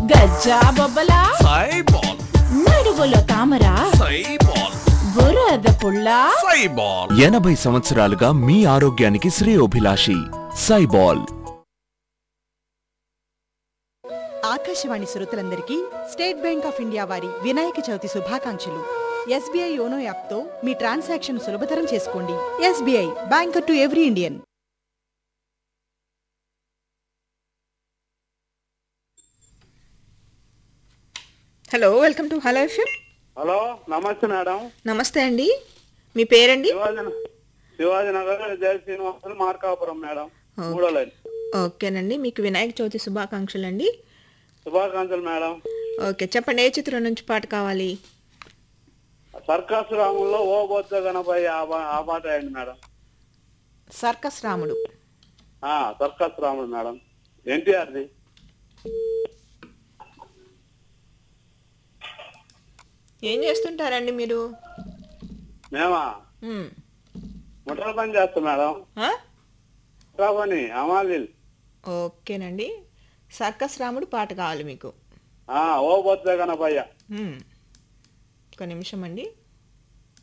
గజ్జా బొబ్బలా సైబాల్ నడువులో తామరా సైబాల్ బురద పుల్ల సైబాల్ ఎనభై సంవత్సరాలుగా మీ ఆరోగ్యానికి శ్రేయోభిలాషి సైబాల్ ఆకాశవాణి శ్రోతలందరికీ స్టేట్ బ్యాంక్ ఆఫ్ ఇండియా వారి వినాయక చవితి శుభాకాంక్షలు ఎస్బీఐ యోనో యాప్తో మీ ట్రాన్సాక్షన్ సులభతరం చేసుకోండి SBI banker to every Indian hello welcome to hello FM hello నమస్తే మేడం నమస్తే అండి మీ పేరండి శివాజీ శివాజీ నగర్ జయ శ్రీనివాసులు మార్కాపురం మేడం మూడో లైన్ ఓకేనండి మీకు వినాయక చవితి శుభాకాంక్షలు అండి శుభాకాంక్షలు మేడం ఓకే చెప్పండి ఏ చిత్రం నుంచి పాట కావాలి సర్కస్ రాముల్లో ఓ బొత్త గణపై ఆ పా- ఆ పాట అయింది మేడం సర్కస్ రాముడు ఆ సర్కస్ రాముడు మేడం ఎన్టీఆర్ది ఏం చేస్తుంటారండి మీరు మేమా మ్మ్. ముఠా పని చేస్తాం మేడం ఆ? ముఠా పని అమాలిల్ ఓకేనండి సర్కస్ రాముడు పాట కావాలి మీకు ఆ ఓ బొత్త గణపయ్య మ్మ్. ఒక నిమిషం అండి